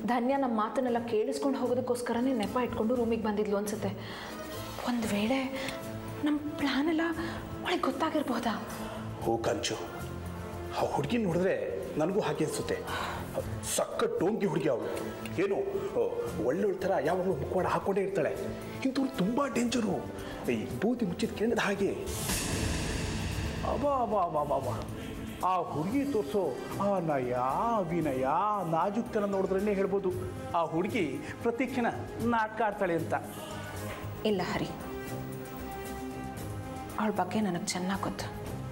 ಧನ್ಯ ನಮ್ಮ ಮಾತನ್ನೆಲ್ಲ ಕೇಳಿಸ್ಕೊಂಡು ಹೋಗೋದಕ್ಕೋಸ್ಕರನೇ ನೆಪ ಇಟ್ಕೊಂಡು ರೂಮಿಗೆ ಬಂದಿದ್ಲು ಅನ್ಸುತ್ತೆ ಒಂದು ವೇಳೆ ನಮ್ಮ ಪ್ಲ್ಯಾನ್ ಎಲ್ಲ ಅವಳಿಗೆ ಗೊತ್ತಾಗಿರ್ಬೋದಾ ಹೋ ಕಂಚು ಆ ಹುಡುಗಿ ನೋಡಿದ್ರೆ ನನಗೂ ಹಾಗೆ ಅನಿಸುತ್ತೆ ಸಕ್ಕ ಡೋಂಗಿ ಹುಡುಗಿ ಅವಳು ಏನು ಆ, ಒಳ್ಳೊಳ್ಳೆ ಥರ ಯಾವಾಗಲೂ ಮುಖವಾಡ ಹಾಕ್ಕೊಂಡೇ ಇರ್ತಾಳೆ ಇಂಥವ್ರು ತುಂಬ ಡೇಂಜರು ಈ ಬೂದಿ ಮುಚ್ಚಿದ ಕೇಳಿದ ಹಾಗೆ ಅಬಾ ಅಬಾ ಅಬಾ ಅಬಾ ಅಬಾ ಆ ಹುಡುಗಿ ತೋರಿಸೋ ಆ ನಯ ವಿನಯ ನಾಜುಕ್ತನ ನೋಡಿದ್ರೇ ಹೇಳ್ಬೋದು ಆ ಹುಡುಗಿ ಪ್ರತಿ ಕ್ಷಣ ನಾಟಕ ಆಡ್ತಾಳೆ ಅಂತ ಇಲ್ಲ ಹರಿ ಅವಳ ಬಗ್ಗೆ ನನಗೆ ಚೆನ್ನಾಗಿ ಗೊತ್ತು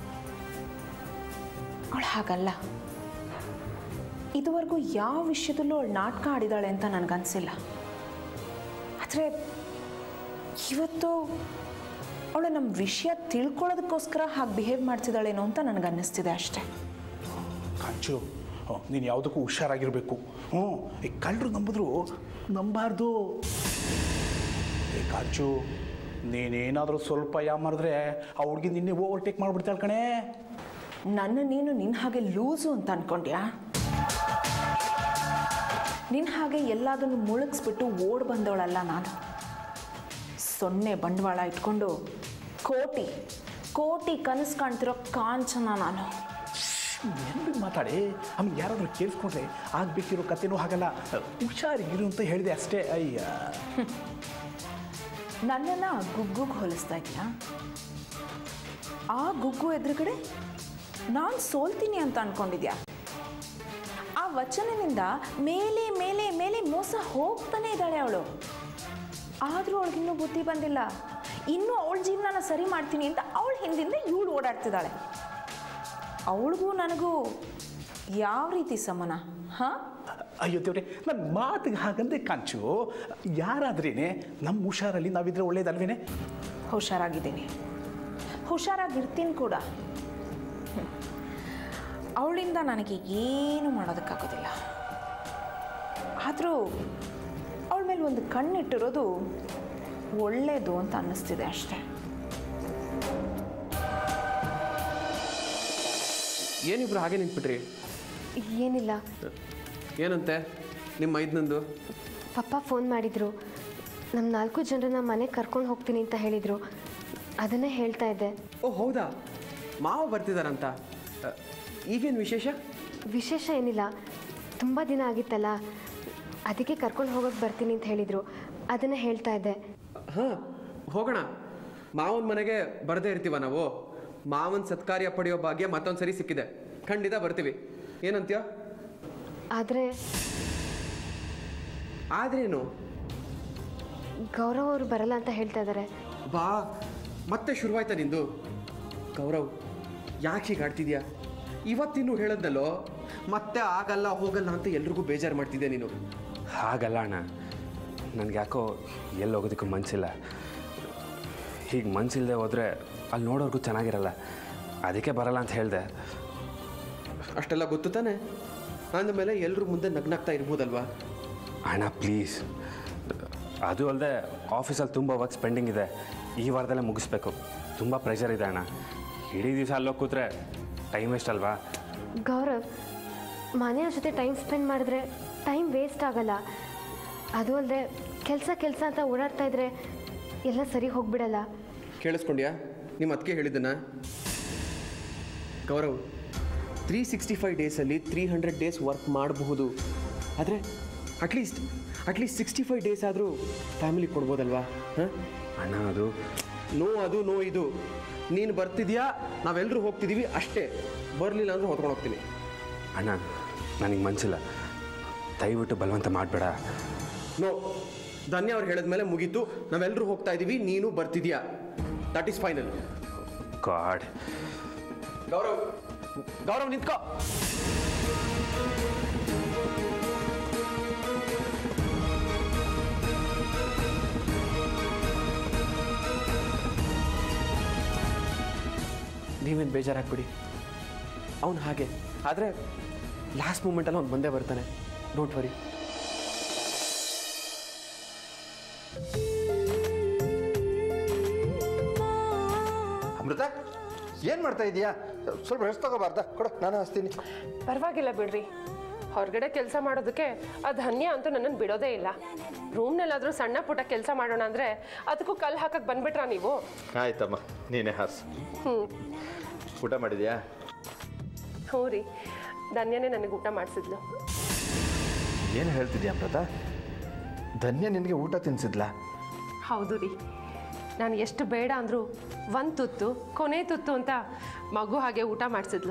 ಅವಳು ಹಾಗಲ್ಲ ಇದುವರೆಗೂ ಯಾವ ವಿಷಯದಲ್ಲೂ ಅವಳು ನಾಟಕ ಆಡಿದಾಳೆ ಅಂತ ನನಗನ್ಸಿಲ್ಲ ಆದರೆ ಇವತ್ತು ಅವಳು ನಮ್ಮ ವಿಷಯ ತಿಳ್ಕೊಳ್ಳೋದಕ್ಕೋಸ್ಕರ ಹಾಗೆ ಬಿಹೇವ್ ಮಾಡ್ತಿದ್ದಾಳೇನೋ ಅಂತ ನನಗನ್ನಿಸ್ತಿದೆ ಅಷ್ಟೇ ಕಂಚು ನೀನು ಯಾವುದಕ್ಕೂ ಹುಷಾರಾಗಿರಬೇಕು ಹ್ಞೂ ಈ ಕಳ್ಳರು ನಂಬಿದ್ರು ನಂಬಾರ್ದು ಏ ಕಾಂಚು ನೀನೇನಾದರೂ ಸ್ವಲ್ಪ ಯಾಮಾರಿದ್ರೆ ಆ ಹುಡುಗಿ ನಿನ್ನೆ ಓವರ್ಟೇಕ್ ಮಾಡಿಬಿಡ್ತಾಳೆ ಕಣೇ ನನ್ನ ನೀನು ನಿನ್ನ ಹಾಗೆ ಲೂಸು ಅಂತ ಅನ್ಕೊಂಡ್ಯಾ ನಿನ್ನ ಹಾಗೆ ಎಲ್ಲದನ್ನು ಮುಳುಗಿಸ್ಬಿಟ್ಟು ಓಡ್ ಬಂದವಳಲ್ಲ ನಾನು ಸೊನ್ನೆ ಬಂಡವಾಳ ಇಟ್ಕೊಂಡು ಕೋಟಿ ಕೋಟಿ ಕನಸು ಕಾಣ್ತಿರೋ ಕಾಂಚನ ನಾನು ಏನು ಮಾತಾಡಿ ಆಮೇಲೆ ಯಾರಾದರೂ ಕೇಳಿಸ್ಕೊಂಡ್ರೆ ಆಗ್ಬೇಕಿರೋ ಕತೆನೂ ಹಾಗಲ್ಲ ಹುಷಾರಿಗಿರು ಅಂತ ಹೇಳಿದೆ ಅಷ್ಟೇ ಅಯ್ಯ ನನ್ನನ್ನು ಗುಗ್ಗುಗೆ ಹೋಲಿಸ್ತಾ ಇದೆಯಾ ಆ ಗುಗ್ಗು ಎದುರುಗಡೆ ನಾನು ಸೋಲ್ತೀನಿ ಅಂತ ಅನ್ಕೊಂಡಿದ್ಯಾ ಆ ವಚನದಿಂದ ಮೇಲೆ ಮೇಲೆ ಮೇಲೆ ಮೋಸ ಹೋಗ್ತಾನೆ ಇದ್ದಾಳೆ ಅವಳು ಆದರೂ ಅವಳಿಗಿನ್ನೂ ಬುದ್ಧಿ ಬಂದಿಲ್ಲ ಇನ್ನೂ ಅವಳ ಜೀವನನ ಸರಿ ಮಾಡ್ತೀನಿ ಅಂತ ಅವಳ ಹಿಂದಿಂದ ಇವಳು ಓಡಾಡ್ತಿದ್ದಾಳೆ ಅವಳಿಗೂ ನನಗೂ ಯಾವ ರೀತಿ ಸಮನ ಹಾಂ ಅಯ್ಯೋ ದೇವ್ರೆ ನನ್ನ ಮಾತಿಗೆ ಹಾಗಂದೆ ಕಾಂಚು ಯಾರಾದ್ರೇನೆ ನಮ್ಮ ಹುಷಾರಲ್ಲಿ ನಾವಿದ್ರೆ ಒಳ್ಳೇದಲ್ವೇನೆ ಹುಷಾರಾಗಿದ್ದೀನಿ ಹುಷಾರಾಗಿರ್ತೀನಿ ಕೂಡ ಅವಳಿಂದ ನನಗೆ ಏನು ಮಾಡೋದಕ್ಕಾಗೋದಿಲ್ಲ ಆದರೂ ಅವಳ ಮೇಲೆ ಒಂದು ಕಣ್ಣಿಟ್ಟಿರೋದು ಒಳ್ಳೆಯದು ಅಂತ ಅನ್ನಿಸ್ತಿದೆ ಅಷ್ಟೇ ಏನಿಬ್ರು ಹಾಗೆ ನಿಂತ್ಬಿಟ್ರಿ ಏನಿಲ್ಲ ಏನಂತೆ ನಿಮ್ಮ ಮೈದ್ನಂದು ಪಪ್ಪ ಫೋನ್ ಮಾಡಿದರು ನಮ್ಮ ನಾಲ್ಕು ಜನರನ್ನ ಮನೆಗೆ ಕರ್ಕೊಂಡು ಹೋಗ್ತೀನಿ ಅಂತ ಹೇಳಿದರು ಅದನ್ನೇ ಹೇಳ್ತಾ ಇದ್ದೆ ಓ ಹೌದಾ ಮಾವ ಬರ್ತಿದಾರಂತ ಅ, ಈಗೇನು ವಿಶೇಷ ವಿಶೇಷ ಏನಿಲ್ಲ ತುಂಬ ದಿನ ಆಗಿತ್ತಲ್ಲ ಅದಕ್ಕೆ ಕರ್ಕೊಂಡು ಹೋಗೋಕೆ ಬರ್ತೀನಿ ಅಂತ ಹೇಳಿದರು ಅದನ್ನೇ ಹೇಳ್ತಾ ಇದ್ದೆ ಹಾಂ ಹೋಗೋಣ ಮಾವನ ಮನೆಗೆ ಬರದೇ ಇರ್ತೀವ ನಾವು ಮಾವನ ಸತ್ಕಾರ್ಯ ಪಡೆಯೋ ಭಾಗ್ಯ ಮತ್ತೊಂದು ಸರಿ ಸಿಕ್ಕಿದೆ ಖಂಡಿತ ಬರ್ತೀವಿ ಏನಂತ್ಯ ಆದರೆ ಆದ್ರೇನು ಗೌರವ್ ಅವರು ಬರಲ್ಲ ಅಂತ ಹೇಳ್ತಾ ಇದ್ದಾರೆ ಬಾ ಮತ್ತೆ ಶುರುವಾಯ್ತಾ ನಿಂದು ಗೌರವ್ ಯಾಕೆ ಹೀಗೆ ಆಡ್ತಿದ್ಯಾ ಇವತ್ತಿನ್ನು ಹೇಳದ್ನಲ್ಲೋ ಮತ್ತೆ ಆಗಲ್ಲ ಹೋಗಲ್ಲ ಅಂತ ಎಲ್ರಿಗೂ ಬೇಜಾರು ಮಾಡ್ತಿದ್ದೆ ನೀನು ಹಾಗಲ್ಲ ಅಣ್ಣ ನನಗೆ ಯಾಕೋ ಎಲ್ಲಿ ಹೋಗೋದಕ್ಕೂ ಮನಸ್ಸಿಲ್ಲ ಹೀಗೆ ಮನಸ್ಸಿಲ್ಲದೆ ಹೋದರೆ ಅಲ್ಲಿ ನೋಡೋರ್ಗೂ ಚೆನ್ನಾಗಿರಲ್ಲ ಅದಕ್ಕೆ ಬರಲ್ಲ ಅಂತ ಹೇಳಿದೆ ಅಷ್ಟೆಲ್ಲ ಗೊತ್ತು ತಾನೆ ಅಂದಮೇಲೆ ಎಲ್ರ ಮುಂದೆ ನಗ್ನಾಗ್ತಾ ಇರ್ಬೋದಲ್ವಾ ಅಣ್ಣ ಪ್ಲೀಸ್ ಅದು ಅಲ್ಲದೆ ಆಫೀಸಲ್ಲಿ ತುಂಬ ವರ್ಕ್ ಪೆಂಡಿಂಗ್ ಇದೆ ಈ ವಾರದಲ್ಲೇ ಮುಗಿಸ್ಬೇಕು ತುಂಬ ಪ್ರೆಷರ್ ಇದೆ ಅಣ್ಣ ಇಡೀ ದಿವಸ ಅಲ್ಲೋಗಿ ಕೂತ್ರೆ ಟೈಮ್ ವೇಸ್ಟ್ ಅಲ್ವಾ ಗೌರವ್ ಮನೆಯವ್ರ ಜೊತೆ ಟೈಮ್ ಸ್ಪೆಂಡ್ ಮಾಡಿದ್ರೆ ಟೈಮ್ ವೇಸ್ಟ್ ಆಗಲ್ಲ ಅದು ಅಲ್ಲದೆ ಕೆಲಸ ಕೆಲಸ ಅಂತ ಓಡಾಡ್ತಾ ಇದ್ರೆ ಎಲ್ಲ ಸರಿ ಹೋಗ್ಬಿಡಲ್ಲ ಕೇಳಿಸ್ಕೊಂಡ್ಯಾ ನಿಮ್ಮ ಅದಕ್ಕೆ ಹೇಳಿದ್ದನ್ನ ಗೌರವ್ ತ್ರೀ ಸಿಕ್ಸ್ಟಿ ಫೈವ್ ಡೇಸಲ್ಲಿ ತ್ರೀ ಹಂಡ್ರೆಡ್ ಡೇಸ್ ವರ್ಕ್ ಮಾಡಬಹುದು ಆದರೆ at least at least sixty five days ಆದರೂ ಫ್ಯಾಮಿಲಿ ಕೊಡ್ಬೋದಲ್ವಾ ಹಾಂ ಅಣ್ಣ ಅದು ನೋ ಅದು ನೋ ಇದು ನೀನು ಬರ್ತಿದ್ಯಾ ನಾವೆಲ್ಲರೂ ಹೋಗ್ತಿದ್ದೀವಿ ಅಷ್ಟೇ ಬರಲಿಲ್ಲ ಅಂದ್ರೆ ಹೊತ್ಕೊಂಡು ಹೋಗ್ತೀನಿ ಅಣ್ಣ ನನಗೆ ಮನಸ್ಸಿಲ್ಲ ದಯವಿಟ್ಟು ಬಲವಂತ ಮಾಡಬೇಡ ನೋ ಧನ್ಯ ಅವ್ರು ಹೇಳಿದ್ಮೇಲೆ ಮುಗೀತು ನಾವೆಲ್ಲರೂ ಹೋಗ್ತಾ ಇದ್ದೀವಿ ನೀನು ಬರ್ತಿದ್ಯಾ that is final God Gaurav Gaurav ನಿಂತ್ಕೋ ನೀವೇನು ಬೇಜಾರಾಗ್ಬಿಡಿ ಅವನು ಹಾಗೆ ಆದರೆ ಲಾಸ್ಟ್ ಮೂಮೆಂಟಲ್ಲಿ ಅವ್ನು ಬಂದೇ ಬರ್ತಾನೆ ಡೋಂಟ್ ವರಿ ಅಮೃತ ಏನು ಮಾಡ್ತಾ ಇದೀಯಾ ಸ್ವಲ್ಪ ರೆಸ್ಟ್ ತಗೋಬಾರ್ದಾ ಕೊಡು ನಾನು ಹಚ್ತೀನಿ ಪರವಾಗಿಲ್ಲ ಬಿಡ್ರಿ ಹೊರಗಡೆ ಕೆಲಸ ಮಾಡೋದಕ್ಕೆ ಆ ಧನ್ಯ ಅಂತೂ ನನ್ನನ್ನು ಬಿಡೋದೇ ಇಲ್ಲ ರೂಮ್ನಲ್ಲಾದರೂ ಸಣ್ಣ ಪುಟ್ಟ ಕೆಲಸ ಮಾಡೋಣ ಅಂದರೆ ಅದಕ್ಕೂ ಕಲ್ಲು ಹಾಕಕ್ಕೆ ಬಂದ್ಬಿಟ್ರಾ ನೀವು ಆಯ್ತಮ್ಮ ನೀನೇ ಹಾಸ್ ಹ್ಞೂ ಊಟ ಮಾಡಿದ್ಯಾ ಹ್ಞೂ ರೀ ಧನ್ಯನೇ ನನಗೆ ಊಟ ಮಾಡಿಸಿದ್ಲು ಏನು ಹೇಳ್ತಿದ್ಯಾ ಅಮೃತ ಧನ್ಯ ನಿನಗೆ ಊಟ ತಿನ್ಸಿದ್ಲಾ ಹೌದು ರೀ ನಾನು ಎಷ್ಟು ಬೇಡ ಅಂದರೂ ಒಂದು ತುತ್ತು ಕೊನೆ ತುತ್ತು ಅಂತ ಮಗು ಹಾಗೆ ಊಟ ಮಾಡಿಸಿದ್ಲು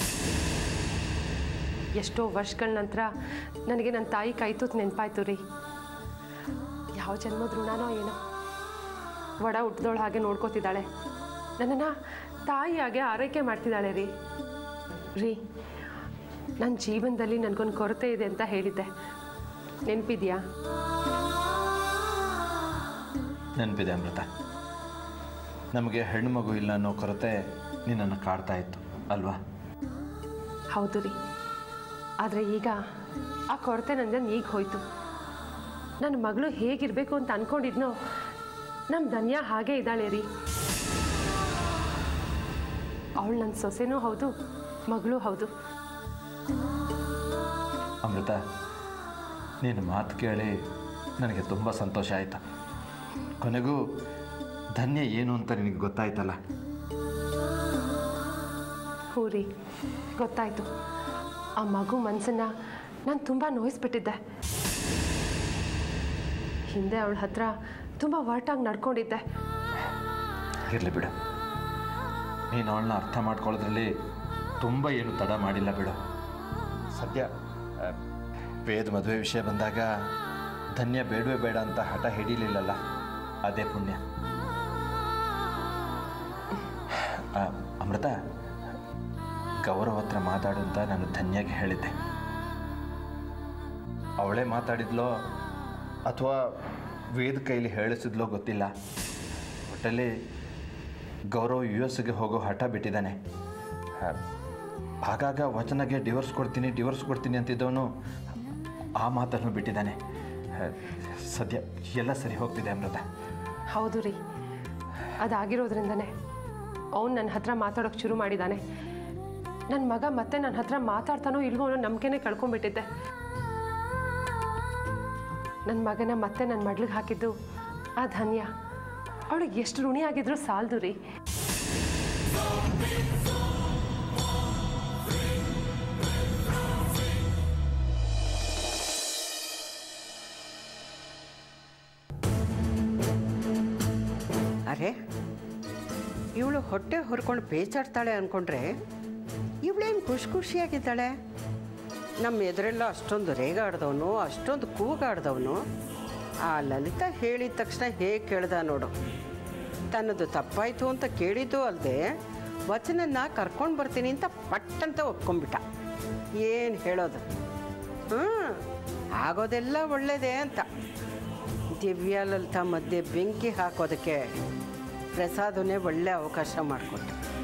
ಎಷ್ಟೋ ವರ್ಷಗಳ ನಂತರ ನನಗೆ ನನ್ನ ತಾಯಿ ಕೈ ತುತ್ತು ನೆನಪಾಯ್ತು ರೀ ಯಾವ ಜನ್ಮದ ಋಣನೋ ಏನೋ ಒಡ ಹುಟ್ಟಿದವಳು ಹಾಗೆ ನೋಡ್ಕೋತಿದ್ದಾಳೆ ನನ್ನನ್ನು ತಾಯಿಯಾಗೆ ಆರೈಕೆ ಮಾಡ್ತಿದ್ದಾಳೆ ರೀ ರೀ ನನ್ನ ಜೀವನದಲ್ಲಿ ನನಗೊಂದು ಕೊರತೆ ಇದೆ ಅಂತ ಹೇಳಿದ್ದೆ ನೆನಪಿದ್ಯಾ ನೆನಪಿದೆ ಅಮೃತ ನಮಗೆ ಹೆಣ್ಣು ಮಗು ಇಲ್ಲ ಅನ್ನೋ ಕೊರತೆ ನಿನ್ನನ್ನು ಕಾಡ್ತಾ ಇತ್ತು ಅಲ್ವಾ ಹೌದು ರೀ ಆದರೆ ಈಗ ಆ ಕೊರತೆ ನನ್ನ ಈಗ ಹೋಯ್ತು ನನ್ನ ಮಗಳು ಹೇಗಿರಬೇಕು ಅಂತ ಅಂದ್ಕೊಂಡಿದ್ನೋ ನಮ್ಮ ಧನ್ಯ ಹಾಗೇ ಇದ್ದಾಳೆ ರೀ ಅವಳು ನನ್ನ ಸೊಸೆನೂ ಹೌದು ಮಗಳೂ ಹೌದು ಅಮೃತ ನಿನ್ನ ಮಾತು ಕೇಳಿ ನನಗೆ ತುಂಬ ಸಂತೋಷ ಆಯಿತು ಕೊನೆಗೂ ಧನ್ಯ ಏನು ಅಂತ ನಿನಗೆ ಗೊತ್ತಾಯ್ತಲ್ಲ ಹ್ಞೂ ರೀ ಗೊತ್ತಾಯ್ತು ಆ ಮಗು ಮನಸ್ಸನ್ನ ನಾನು ತುಂಬ ನೋಯಿಸ್ಬಿಟ್ಟಿದ್ದೆ ಹಿಂದೆ ಅವಳ ಹತ್ರ ತುಂಬ ಒರಟಾಗಿ ನಡ್ಕೊಂಡಿದ್ದೆ ಇರಲಿ ಬಿಡು ನೀನು ಅವಳನ್ನ ಅರ್ಥ ಮಾಡ್ಕೊಳ್ಳೋದ್ರಲ್ಲಿ ತುಂಬ ಏನು ತಡ ಮಾಡಿಲ್ಲ ಬಿಡು ಸದ್ಯ ಆ, ವೇದ ಮದುವೆ ವಿಷಯ ಬಂದಾಗ ಧನ್ಯ ಬೇಡವೇ ಬೇಡ ಅಂತ ಹಠ ಹಿಡಿಲಿಲ್ಲಲ್ಲ ಅದೇ ಪುಣ್ಯ ಆ, ಅಮೃತ ಗೌರವ ಹತ್ರ ಮಾತಾಡು ಅಂತ ನಾನು ಧನ್ಯಗೆ ಹೇಳಿದ್ದೆ ಅವಳೇ ಮಾತಾಡಿದ್ಲೋ ಅಥವಾ ವೇದ ಕೈಲಿ ಹೇಳಿಸಿದ್ಲೋ ಗೊತ್ತಿಲ್ಲ ಒಟ್ಟಲ್ಲಿ ಗೌರವ್ ಯು ಎಸ್ಗೆ ಹೋಗೋ ಹಠ ಬಿಟ್ಟಿದ್ದಾನೆ ಆ, ಆಗಾಗ ವಚನಗೆ ಡಿವೋರ್ಸ್ ಕೊಡ್ತೀನಿ ಡಿವೋರ್ಸ್ ಕೊಡ್ತೀನಿ ಅಂತಿದ್ದವನು ಆ ಮಾತನ್ನು ಬಿಟ್ಟಿದ್ದಾನೆ ಆ, ಸದ್ಯ ಎಲ್ಲ ಸರಿ ಹೋಗ್ತಿದೆ ಅಮೃತ ಹೌದು ರೀ ಅದಾಗಿರೋದ್ರಿಂದನೇ ಅವ್ನು ನನ್ನ ಹತ್ರ ಮಾತಾಡೋಕೆ ಶುರು ಮಾಡಿದ್ದಾನೆ ನನ್ನ ಮಗ ಮತ್ತೆ ನನ್ನ ಹತ್ರ ಮಾತಾಡ್ತಾನೋ ಇಲ್ವೋ ಅನ್ನೋ ನಂಬಿಕೆನೇ ಕಳ್ಕೊಂಡ್ಬಿಟ್ಟಿದ್ದೆ ನನ್ನ ಮಗನ ಮತ್ತೆ ನನ್ನ ಮಡ್ಲಿಗೆ ಹಾಕಿದ್ದು ಆ ಧನ್ಯ ಅವಳಿಗೆ ಎಷ್ಟು ಋಣಿ ಆಗಿದ್ರು ಸಾಲದು ರೀ ಅರೆ ಇವಳು ಹೊಟ್ಟೆ ಹೊರ್ಕೊಂಡು ಬೇಜಾಡ್ತಾಳೆ ಅಂದ್ಕೊಂಡ್ರೆ ಇವಳೇನು ಖುಷಿ ಖುಷಿಯಾಗಿದ್ದಾಳೆ ನಮ್ಮ ಎದುರೆಲ್ಲ ಅಷ್ಟೊಂದು ರೇಗಾಡ್ದವನು ಅಷ್ಟೊಂದು ಕೂಗಾಡ್ದವನು ಆ ಲಲಿತಾ ಹೇಳಿದ ತಕ್ಷಣ ಹೇಗೆ ಕೇಳ್ದ ನೋಡು ತನ್ನದು ತಪ್ಪಾಯಿತು ಅಂತ ಕೇಳಿದ್ದು ಅಲ್ಲದೆ ವಚನನ್ನ ಕರ್ಕೊಂಡು ಬರ್ತೀನಿ ಅಂತ ಪಟ್ಟಂತ ಒಪ್ಕೊಂಡ್ಬಿಟ್ಟ ಏನು ಹೇಳೋದು ಹ್ಞೂ ಆಗೋದೆಲ್ಲ ಒಳ್ಳೇದೇ ಅಂತ ದಿವ್ಯಾ ಲಲಿತಾ ಮಧ್ಯೆ ಬೆಂಕಿ ಹಾಕೋದಕ್ಕೆ ಪ್ರಸಾದನೇ ಒಳ್ಳೆ ಅವಕಾಶ ಮಾಡಿಕೊಟ್ಟ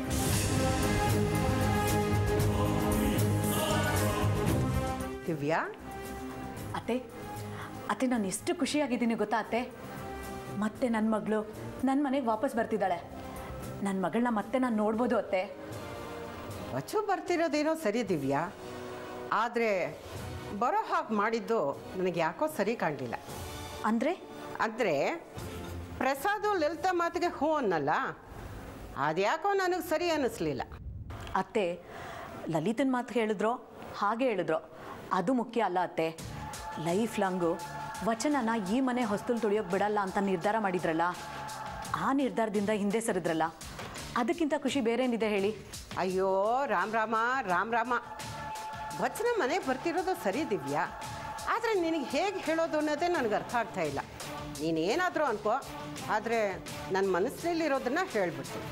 ದಿವ್ಯಾ ಅತ್ತೆ ಅತ್ತೆ ನಾನು ಎಷ್ಟು ಖುಷಿಯಾಗಿದ್ದೀನಿ ಗೊತ್ತಾ ಅತ್ತೆ ಮತ್ತೆ ನನ್ನ ಮಗಳು ನನ್ನ ಮನೆಗೆ ವಾಪಸ್ ಬರ್ತಿದ್ದಾಳೆ ನನ್ನ ಮಗಳನ್ನ ಮತ್ತೆ ನಾನು ನೋಡ್ಬೋದು ಅತ್ತೆ ವಚು ಬರ್ತಿರೋದೇನೋ ಸರಿ ದಿವ್ಯಾ ಆದರೆ ಬರೋ ಹಾಗೆ ಮಾಡಿದ್ದು ನನಗೆ ಯಾಕೋ ಸರಿ ಕಾಣಲಿಲ್ಲ ಅಂದರೆ ಅಂದರೆ ಪ್ರಸಾದು ಲಲಿತಾ ಮಾತಿಗೆ ಹ್ಞೂ ಅನ್ನಲ್ಲ ಅದ್ಯಾಕೋ ನನಗೆ ಸರಿ ಅನ್ನಿಸ್ಲಿಲ್ಲ ಅತ್ತೆ ಲಲಿತನ ಮಾತು ಹೇಳಿದ್ರೋ ಹಾಗೆ ಹೇಳಿದ್ರೋ ಅದು ಮುಖ್ಯ ಅಲ್ಲ ಅತ್ತೆ ಲೈಫ್ ಲಾಂಗು ವಚನನ ಈ ಮನೆ ಹೊಸ್ತಲು ತುಳಿಯೋಕೆ ಬಿಡಲ್ಲ ಅಂತ ನಿರ್ಧಾರ ಮಾಡಿದ್ರಲ್ಲ ಆ ನಿರ್ಧಾರದಿಂದ ಹಿಂದೆ ಸರಿದ್ರಲ್ಲ ಅದಕ್ಕಿಂತ ಖುಷಿ ಬೇರೇನಿದೆ ಹೇಳಿ ಅಯ್ಯೋ ರಾಮ್ ರಾಮ ರಾಮ್ ರಾಮ ವಚನ ಮನೆಗೆ ಬರ್ತಿರೋದು ಸರಿ ದಿವ್ಯಾ ಆದರೆ ನಿನಗೆ ಹೇಗೆ ಹೇಳೋದು ಅನ್ನೋದೇ ನನಗೆ ಅರ್ಥ ಆಗ್ತಾ ಇಲ್ಲ ನೀನೇನಾದರೂ ಅನ್ಕೋ ಆದರೆ ನನ್ನ ಮನಸ್ಸಿನಲ್ಲಿರೋದನ್ನು ಹೇಳ್ಬಿಡ್ತೀನಿ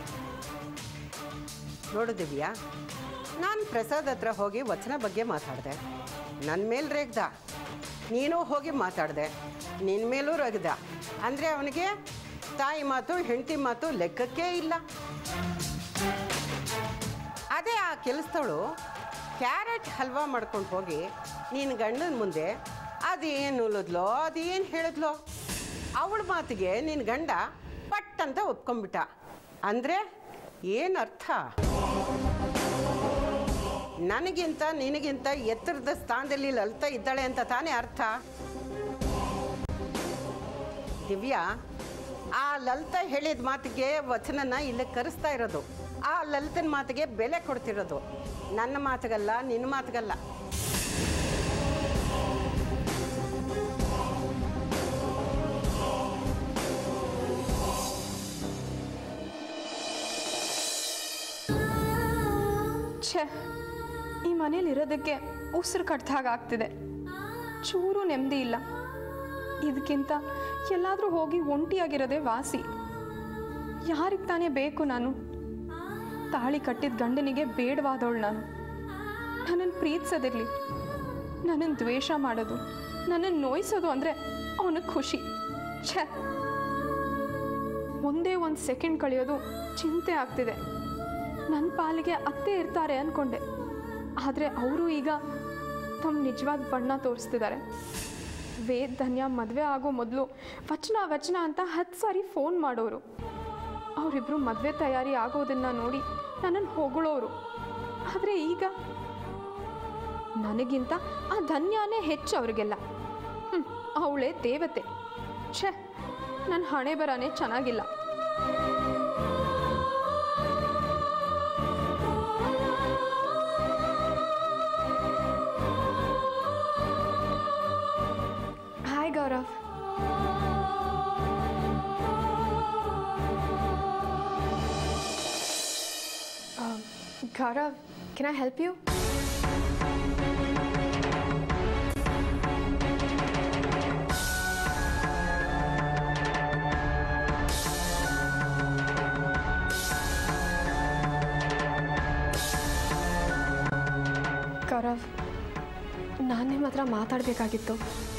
ನೋಡು ದಿವ್ಯಾ ನಾನು ಪ್ರಸಾದ್ ಹತ್ರ ಹೋಗಿ ವಚನ ಬಗ್ಗೆ ಮಾತಾಡಿದೆ ನನ್ನ ಮೇಲೆ ರೇಗ್ದ ನೀನು ಹೋಗಿ ಮಾತಾಡಿದೆ ನಿನ್ನ ಮೇಲೂ ರಗ್ದ ಅಂದರೆ ಅವನಿಗೆ ತಾಯಿ ಮಾತು ಹೆಂಡತಿ ಮಾತು ಲೆಕ್ಕಕ್ಕೇ ಇಲ್ಲ ಅದೇ ಆ ಕೆಲಸದವಳು ಕ್ಯಾರೆಟ್ ಹಲ್ವಾ ಮಾಡ್ಕೊಂಡು ಹೋಗಿ ನೀನು ಗಂಡನ ಮುಂದೆ ಅದೇನು ಉಲಿದ್ಲೋ ಅದೇನು ಹೇಳಿದ್ಲೋ ಅವಳ ಮಾತಿಗೆ ನಿನ್ನ ಗಂಡ ಪಟ್ ಅಂತ ಒಪ್ಕೊಂಡ್ಬಿಟ್ಟ ಅಂದರೆ ಏನು ಅರ್ಥ ನನಗಿಂತ ನಿನಗಿಂತ ಎತ್ತರದ ಸ್ಥಾನದಲ್ಲಿ ಲಲಿತಾ ಇದ್ದಾಳೆ ಅಂತ ತಾನೇ ಅರ್ಥ ದಿವ್ಯಾ ಆ ಲಲಿತಾ ಹೇಳಿದ ಮಾತಿಗೆ ವಚನನ ಇಲ್ಲಿ ಕರೆಸ್ತಾ ಇರೋದು ಆ ಲಲಿತನ ಮಾತಿಗೆ ಬೆಲೆ ಕೊಡ್ತಿರೋದು ನನ್ನ ಮಾತಿಗಲ್ಲ ನಿನ್ನ ಮಾತಿಗಲ್ಲ ಛೇ ಈ ಮನೇಲಿ ಇರೋದಕ್ಕೆ ಉಸಿರು ಕಟ್ಟಾಗ ಆಗ್ತಿದೆ ಚೂರು ನೆಮ್ಮದಿ ಇಲ್ಲ ಇದಕ್ಕಿಂತ ಎಲ್ಲಾದರೂ ಹೋಗಿ ಒಂಟಿಯಾಗಿರೋದೇ ವಾಸಿ ಯಾರಿಗೆ ತಾನೇ ಬೇಕು ನಾನು ತಾಳಿ ಕಟ್ಟಿದ ಗಂಡನಿಗೆ ಬೇಡವಾದವಳು ನಾನು ನನ್ನನ್ನು ಪ್ರೀತಿಸೋದಿರಲಿ ನನ್ನನ್ನು ದ್ವೇಷ ಮಾಡೋದು ನನ್ನನ್ನು ನೋಯಿಸೋದು ಅಂದರೆ ಅವನಿಗೆ ಖುಷಿ ಛೇ ಒಂದೇ ಒಂದು ಸೆಕೆಂಡ್ ಕಳೆಯೋದು ಚಿಂತೆ ಆಗ್ತಿದೆ ನನ್ನ ಪಾಲಿಗೆ ಅತ್ತೆ ಇರ್ತಾರೆ ಅಂದ್ಕೊಂಡೆ ಆದರೆ ಅವರು ಈಗ ತಮ್ಮ ನಿಜವಾದ ಬಣ್ಣ ತೋರಿಸ್ತಿದ್ದಾರೆ ವೇದ್ ಧನ್ಯ ಮದುವೆ ಆಗೋ ಮೊದಲು ವಚನ ವಚನ ಅಂತ ಹತ್ತು ಸಾರಿ ಫೋನ್ ಮಾಡೋರು ಅವರಿಬ್ಬರು ಮದುವೆ ತಯಾರಿ ಆಗೋದನ್ನು ನೋಡಿ ನನ್ನನ್ನು ಹೊಗಳೋರು ಆದರೆ ಈಗ ನನಗಿಂತ ಆ ಧನ್ಯನೇ ಹೆಚ್ಚು ಅವ್ರಿಗೆಲ್ಲ ಹ್ಞೂ ಅವಳೇ ದೇವತೆ ಛೇ ನನ್ನ ಹಣೆ ಬರನೇ ಚೆನ್ನಾಗಿಲ್ಲ hi Gaurav Gaurav can I help you Gaurav ನಾನು ನಿಮ್ಮ ಹತ್ರ ಮಾತಾಡಬೇಕಾಗಿತ್ತು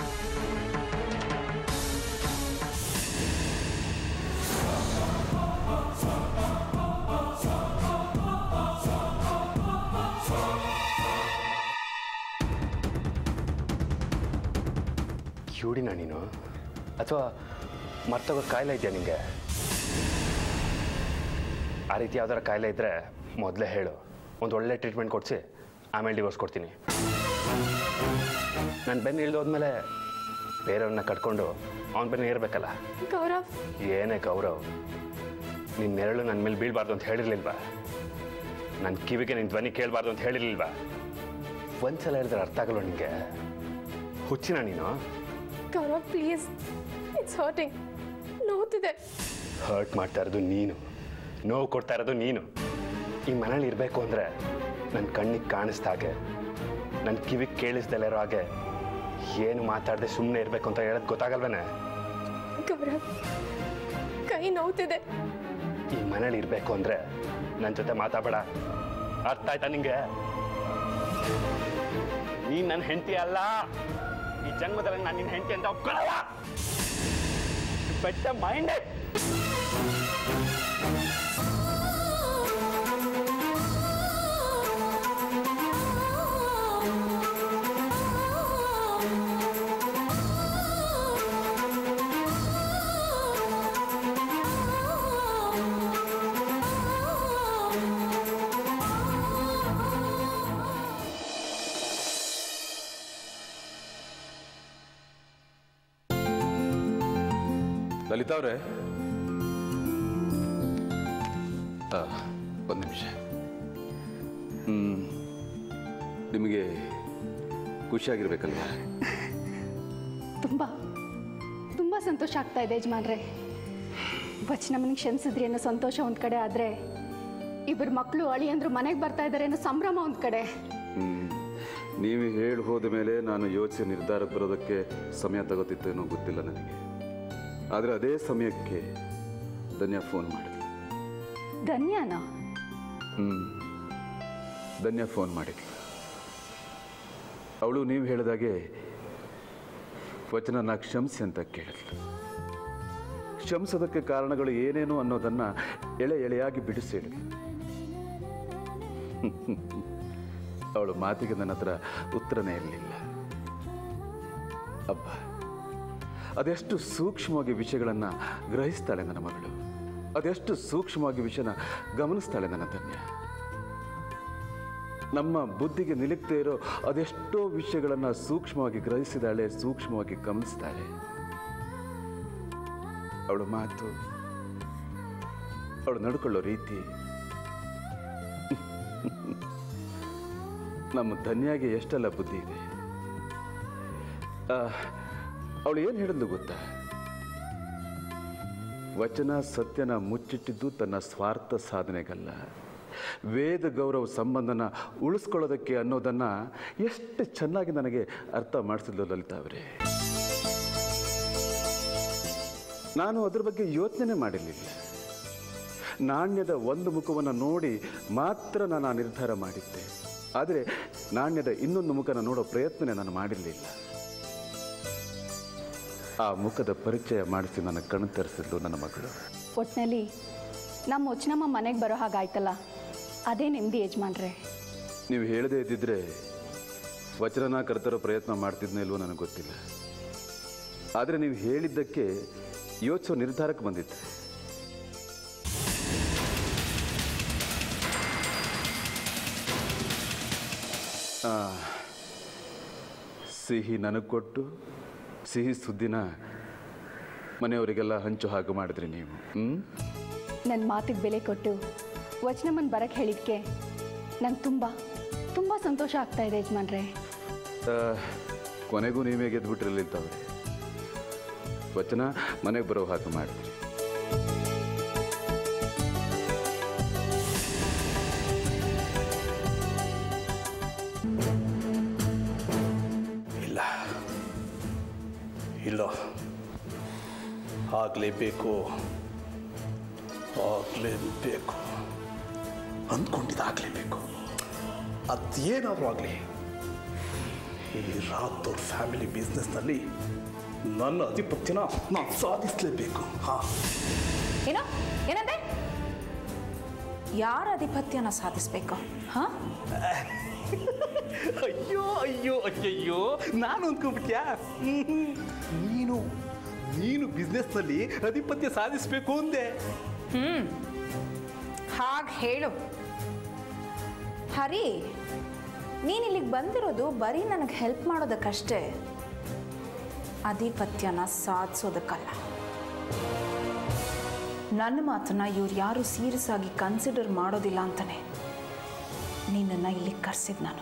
ಕಿವುಡಿನ ನೀನು ಅಥವಾ ಮರ್ತೋಗೋ ಕಾಯಿಲೆ ಇದೆಯಾ ನಿಂಗೆ ಆ ರೀತಿ ಯಾವ್ದಾರ ಕಾಯಿಲೆ ಇದ್ದರೆ ಮೊದಲೇ ಹೇಳು ಒಂದು ಒಳ್ಳೆ ಟ್ರೀಟ್ಮೆಂಟ್ ಕೊಡಿಸಿ ಆಮೇಲೆ ಡಿವೋರ್ಸ್ ಕೊಡ್ತೀನಿ ನನ್ನ ಬೆನ್ನು ಇಳಿದೋದ್ಮೇಲೆ ಬೇರೆಯವ್ರನ್ನ ಕಟ್ಕೊಂಡು ಅವನ ಬೆನ್ನು ಇರಬೇಕಲ್ಲ ಗೌರವ್ ಏನೇ ಗೌರವ್ ನಿನ್ನ ನೆರಳು ನನ್ನ ಮೇಲೆ ಬೀಳಬಾರ್ದು ಅಂತ ಹೇಳಿರ್ಲಿಲ್ವಾ ನನ್ನ ಕಿವಿಗೆ ನಿನ್ನ ಧ್ವನಿ ಕೇಳಬಾರ್ದು ಅಂತ ಹೇಳಿರ್ಲಿಲ್ವಾ ಒಂದ್ಸಲ ಹೇಳಿದ್ರೆ ಅರ್ಥ ಆಗಲ್ವ ನಿನಗೆ ಹುಚ್ಚಿನ ನೀನು ಗೌರವ್ ಪ್ಲೀಸ್ ಇಟ್ಸ್ ಹರ್ಟಿಂಗ್ ನೋವ್ತಿದೆ ಹರ್ಟ್ ಮಾಡ್ತಾ ಇರೋದು ನೀನು ನೋವು ಕೊಡ್ತಾ ಇರೋದು ನೀನು ಈ ಮನೇಲಿ ಇರಬೇಕು ಅಂದರೆ ನನ್ನ ಕಣ್ಣಿಗೆ ಕಾಣಿಸ್ದ ಹಾಗೆ ನನ್ನ ಕಿವಿಗೆ ಕೇಳಿಸ್ದಲ್ಲ ಇರೋ ಹಾಗೆ ಏನು ಮಾತಾಡದೆ ಸುಮ್ಮನೆ ಇರಬೇಕು ಅಂತ ಹೇಳೋದು ಗೊತ್ತಾಗಲ್ವೇನೆ ಗೌರವ್ ಕೈ ನೋವ್ತಿದೆ ಈ ಮನೇಲಿ ಇರಬೇಕು ಅಂದರೆ ನನ್ನ ಜೊತೆ ಮಾತಾಡಬೇಡ ಅರ್ಥ ಆಯ್ತಾ ನಿಂಗೆ ನೀನು ನನ್ನ ಹೆಂಡತಿ ಅಲ್ಲ ಈ ಜನ್ಮದಲ್ಲಿ ನಾನು ನಿನ್ನ ಹೆಂಡತಿ ಅಂತ ಒಪ್ಕೊಳ್ಳಲ್ಲ ಬೆಟ್ಟ ಮೈಂಡ್ ಲಲಿತಾ ಅವರೇ ಒಂದು ನಿಮಿಷ ಹ್ಮ್ ನಿಮಗೆ ಖುಷಿಯಾಗಿರ್ಬೇಕಲ್ವಾ ತುಂಬ ತುಂಬ ಸಂತೋಷ ಆಗ್ತಾ ಇದೆ ಯಜಮಾನ್ರೆ ವಚನಮ್ಮನಿಗೆ ಕ್ಷಮಿಸಿದ್ರಿ ಅನ್ನೋ ಸಂತೋಷ ಒಂದು ಕಡೆ ಆದರೆ ಇಬ್ಬರು ಮಕ್ಕಳು ಅಳಿಯಂದ್ರು ಮನೆಗೆ ಬರ್ತಾ ಇದ್ದಾರೆ ಅನ್ನೋ ಸಂಭ್ರಮ ಒಂದು ಕಡೆ ಹ್ಮ್ ನೀವು ಹೇಳಿ ಹೋದ ಮೇಲೆ ನಾನು ಯೋಚಿಸಿ ನಿರ್ಧಾರಕ್ಕೆ ಬರೋದಕ್ಕೆ ಸಮಯ ತಗೋತಿತ್ತು ಏನೋ ಗೊತ್ತಿಲ್ಲ ನನಗೆ ಆದರೆ ಅದೇ ಸಮಯಕ್ಕೆ ಧನ್ಯ ಫೋನ್ ಮಾಡಿದ್ಲು ಧನ್ಯನ ಹ್ಞೂ ಧನ್ಯ ಫೋನ್ ಮಾಡಿದ್ಲು ಅವಳು ನೀವು ಹೇಳಿದಾಗೆ ವಚನನ ಕ್ಷಮಿಸಿ ಅಂತ ಕೇಳಿದ್ಲು ಕ್ಷಮಿಸೋದಕ್ಕೆ ಕಾರಣಗಳು ಏನೇನು ಅನ್ನೋದನ್ನು ಎಳೆ ಎಳೆಯಾಗಿ ಬಿಡಿಸಿ ಹೇಳಿದ್ಲು ಅವಳು ಮಾತಿಗೆ ನನ್ನ ಹತ್ರ ಉತ್ತರನೇ ಇರಲಿಲ್ಲ ಅಬ್ಬ ಅದೆಷ್ಟು ಸೂಕ್ಷ್ಮವಾಗಿ ವಿಷಯಗಳನ್ನು ಗ್ರಹಿಸ್ತಾಳೆ ನನ್ನ ಮಗಳು ಅದೆಷ್ಟು ಸೂಕ್ಷ್ಮವಾಗಿ ವಿಷಯನ ಗಮನಿಸ್ತಾಳೆ ನನ್ನ ಧನ್ಯ ನಮ್ಮ ಬುದ್ಧಿಗೆ ನಿಲುಕ್ದೇ ಇರೋ ಅದೆಷ್ಟೋ ವಿಷಯಗಳನ್ನು ಸೂಕ್ಷ್ಮವಾಗಿ ಗ್ರಹಿಸಿದಾಳೆ ಸೂಕ್ಷ್ಮವಾಗಿ ಗಮನಿಸ್ತಾಳೆ ಅವಳ ಮಾತು ಅವಳು ನಡ್ಕೊಳ್ಳೋ ರೀತಿ ನಮ್ಮ ಧನ್ಯಾಗೆ ಎಷ್ಟೆಲ್ಲ ಬುದ್ಧಿ ಇದೆ ಅವಳು ಏನು ಹೇಳಿದ್ಲು ಗೊತ್ತಾ ವಚನ ಸತ್ಯನ ಮುಚ್ಚಿಟ್ಟಿದ್ದು ತನ್ನ ಸ್ವಾರ್ಥ ಸಾಧನೆಗಲ್ಲ ವೇದ ಗೌರವ ಸಂಬಂಧನ ಉಳಿಸ್ಕೊಳ್ಳೋದಕ್ಕೆ ಅನ್ನೋದನ್ನ ಎಷ್ಟು ಚೆನ್ನಾಗಿ ನನಗೆ ಅರ್ಥ ಮಾಡಿಸಿದ್ಲು ಲಲಿತಾ ಅವರೇ ನಾನು ಅದ್ರ ಬಗ್ಗೆ ಯೋಚನೆ ಮಾಡಿರಲಿಲ್ಲ ನಾಣ್ಯದ ಒಂದು ಮುಖವನ್ನು ನೋಡಿ ಮಾತ್ರ ನಾನು ಆ ನಿರ್ಧಾರ ಮಾಡಿದ್ದೆ ಆದರೆ ನಾಣ್ಯದ ಇನ್ನೊಂದು ಮುಖನ ನೋಡೋ ಪ್ರಯತ್ನ ನಾನು ಮಾಡಿರಲಿಲ್ಲ ಆ ಮುಖದ ಪರಿಚಯ ಮಾಡಿಸಿ ನನ್ನ ಕಣ್ಣು ತರಿಸಿದ್ಲು ನನ್ನ ಮಗಳು ಒಟ್ಟಿನಲ್ಲಿ ನಮ್ಮ ಒಚ್ಚನಮ್ಮ ಮನೆಗೆ ಬರೋ ಹಾಗಾಯ್ತಲ್ಲ ಅದೇ ನೆಮ್ಮದಿ ಯಜಮಾನ್ರೆ ನೀವು ಹೇಳದೇ ಇದ್ದಿದ್ರೆ ವಚನನ ಕರ್ತರೋ ಪ್ರಯತ್ನ ಮಾಡ್ತಿದ್ನೋ ಇಲ್ವೋ ನನಗೆ ಗೊತ್ತಿಲ್ಲ ಆದರೆ ನೀವು ಹೇಳಿದ್ದಕ್ಕೆ ಯೋಚಿಸೋ ನಿರ್ಧಾರಕ್ಕೆ ಬಂದಿದ್ದೆ ಆ, ಸಿಹಿ ನನಗೆ ಕೊಟ್ಟು ಸಿಹಿ ಸುದ್ದಿನ ಮನೆಯವರಿಗೆಲ್ಲ ಹಂಚು ಹಾಗೆ ಮಾಡಿದ್ರಿ ನೀವು ಹ್ಞೂ ನನ್ನ ಮಾತಿಗೆ ಬೆಲೆ ಕೊಟ್ಟು ವಚನಮ್ಮನ ಬರಕ್ಕೆ ಹೇಳಿದ್ಕೆ ನಂಗೆ ತುಂಬ ತುಂಬ ಸಂತೋಷ ಆಗ್ತಾ ಇದೆ ಯಜಮಾನ್ರೆ ಆ, ಕೊನೆಗೂ ನೀವೇ ಗೆದ್ದುಬಿಟ್ರಲ್ಲಿರ್ತವ್ರೆ ವಚನ ಮನೆಗೆ ಬರೋ ಹಾಗೆ ಮಾಡಿದ್ರಿ ಇಲ್ಲ ಇಲ್ಲ ಆಗಲೇಬೇಕು ಆಗಲೇಬೇಕು ಅಂದ್ಕೊಂಡಿದ್ದಾಗಲೇಬೇಕು ಅದೇನಾದರೂ ಆಗಲಿ ಈ ರಾತೋರ್ ಫ್ಯಾಮಿಲಿ ಬಿಸ್ನೆಸ್ನಲ್ಲಿ ನನ್ನ ಅಧಿಪತ್ಯನ ನಾನು ಸಾಧಿಸಲೇಬೇಕು ಹಾಂ ಏನೋ ಏನಂದೆ ಯಾರ ಅಧಿಪತ್ಯನ ಸಾಧಿಸ್ಬೇಕು ಹಾ ಅಯ್ಯೋ ಅಯ್ಯೋ ಅಯ್ಯಯ್ಯೋ ನಾನು ಅಂದ್ಕೊಂಡ್ಬಿಟ್ಯಾ ನೀನು ನೀನು ಬಿಸ್ನೆಸ್ನಲ್ಲಿ ಅಧಿಪತ್ಯ ಸಾಧಿಸಬೇಕು ಅಂದೆ ಹ್ಮ್ ಹಾಗೆ ಹೇಳು ಹರಿ ನೀನು ಇಲ್ಲಿಗೆ ಬಂದಿರೋದು ಬರೀ ನನಗೆ ಹೆಲ್ಪ್ ಮಾಡೋದಕ್ಕಷ್ಟೇ ಅಧಿಪತ್ಯನ ಸಾಧಿಸೋದಕ್ಕಲ್ಲ ನನ್ನ ಮಾತನ್ನ ಇವ್ರು ಯಾರು ಸೀರಿಯಸ್ ಆಗಿ ಕನ್ಸಿಡರ್ ಮಾಡೋದಿಲ್ಲ ಅಂತಾನೆ ನಿನ್ನನ್ನು ಇಲ್ಲಿಗೆ ಕರ್ಸಿದ್ ನಾನು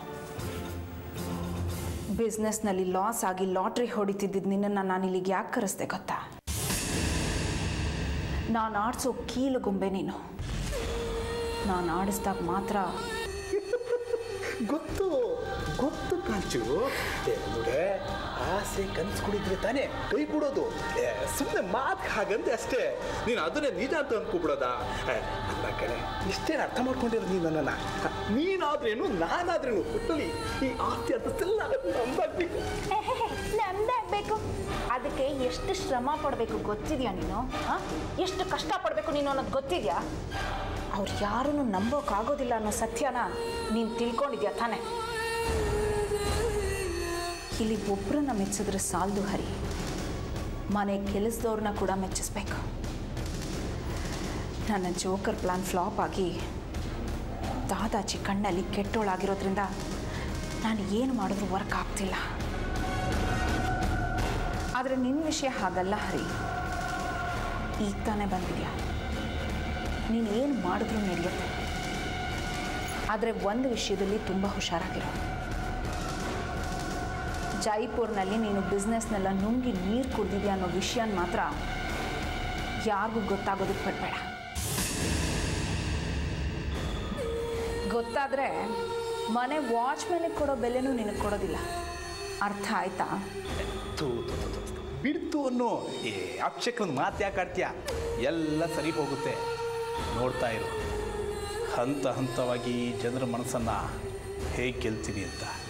ಬಿಸ್ನೆಸ್ನಲ್ಲಿ ಲಾಸ್ ಆಗಿ ಲಾಟ್ರಿ ಹೊಡಿತಿದ್ದಿದ್ದು ನಿನ್ನನ್ನು ನಾನು ಇಲ್ಲಿಗೆ ಯಾಕೆ ಕರೆಸ್ದೆ ಗೊತ್ತಾ ನಾನು ಆಡಿಸೋ ಕೀಲುಗೊಂಬೆ ನೀನು ನಾನು ಆಡಿಸ್ದಾಗ ಮಾತ್ರ ಗೊತ್ತು ಗೊತ್ತು ಕಾಂಚು ಏ, ನೋಡೆ ಆಸೆ ಕನ್ಸು ಕುಡಿದ್ರೆ ತಾನೇ ಕೈ ಬಿಡೋದು ಸುಮ್ಮನೆ ಮಾತು ಹಾಗಂದೆ ಅಷ್ಟೇ ನೀನು ಅದನ್ನೇ ನಿಜ ಅಂತ ಅಂದ್ಕೊಬಿಡೋದಾ ಏ, ಅಲ್ಲ ಕಣೆ ಇಷ್ಟೇನು ಅರ್ಥ ಮಾಡ್ಕೊಂಡಿರೋ ನೀನು ನನ್ನನ್ನು ನೀನಾದ್ರೇನು ನಾನಾದ್ರೇನು ಒಟ್ಟಲ್ಲಿ ಈ ಆಸ್ತಿ ಅಂತಸ್ತೆಲ್ಲ ನಂಬಾಗ್ಬೇಕು ನಮ್ದಾಗಬೇಕು ಅದಕ್ಕೆ ಎಷ್ಟು ಶ್ರಮ ಪಡಬೇಕು ಗೊತ್ತಿದೆಯಾ ನೀನು ಆ? ಎಷ್ಟು ಕಷ್ಟ ಪಡಬೇಕು ನೀನು ಅನ್ನೋದು ಗೊತ್ತಿದೆಯಾ ಅವ್ರು ಯಾರನ್ನು ನಂಬೋಕ್ಕಾಗೋದಿಲ್ಲ ಅನ್ನೋ ಸತ್ಯನ ನೀನು ತಿಳ್ಕೊಂಡಿದ್ಯಾ ತಾನೆ ಇಲ್ಲಿ ಒಬ್ಬರನ್ನ ಮೆಚ್ಚಿದ್ರೆ ಸಾಲದು ಹರಿ ಮನೆ ಕೆಲಸದವ್ರನ್ನ ಕೂಡ ಮೆಚ್ಚಿಸ್ಬೇಕು ನನ್ನ ಜೋಕರ್ ಪ್ಲಾನ್ ಫ್ಲಾಪ್ ಆಗಿ ದಾದಾಜಿ ಕಣ್ಣಲ್ಲಿ ಕೆಟ್ಟೋಳಾಗಿರೋದ್ರಿಂದ ನಾನು ಏನು ಮಾಡಿದ್ರು ವರ್ಕ್ ಆಗ್ತಿಲ್ಲ ಆದರೆ ನಿನ್ನ ವಿಷಯ ಹಾಗಲ್ಲ ಹರಿ ಈಗ ತಾನೇ ಬಂದಿದ್ಯಾ ನೀನು ಏನು ಮಾಡಿದ್ರೂ ನಡೆಯುತ್ತೆ ಆದರೆ ಒಂದು ವಿಷಯದಲ್ಲಿ ತುಂಬ ಹುಷಾರಾಗಿರೋ ಜೈಪುರ್ನಲ್ಲಿ ನೀನು ಬಿಸ್ನೆಸ್ನೆಲ್ಲ ನುಂಗಿ ನೀರು ಕುಡ್ದಿದ್ಯಾ ಅನ್ನೋ ವಿಷಯನ ಮಾತ್ರ ಯಾರಿಗೂ ಗೊತ್ತಾಗೋದಕ್ಕೆ ಬಿಡಬೇಡ ಗೊತ್ತಾದರೆ ಮನೆ ವಾಚ್ಮನಿಗೆ ಕೊಡೋ ಬೆಲೆನೂ ನಿನಗೆ ಕೊಡೋದಿಲ್ಲ ಅರ್ಥ ಆಯ್ತಾ ತೂ ತೂ, ತೂ, ತೂ, ತೂ. ಬಿಡ್ತು ಅನ್ನೋ ಏ ಅಪ್ಶಕ್ರನ್ ಮಾತು ಯಾಕೆ ಆಡ್ತೀಯ ಎಲ್ಲ ಸರಿ ಹೋಗುತ್ತೆ ನೋಡ್ತಾ ಇರು ಹಂತ ಹಂತವಾಗಿ ಜನರ ಮನಸ್ಸನ್ನು ಹೇಗೆ ಗೆಲ್ತೀನಿ ಅಂತ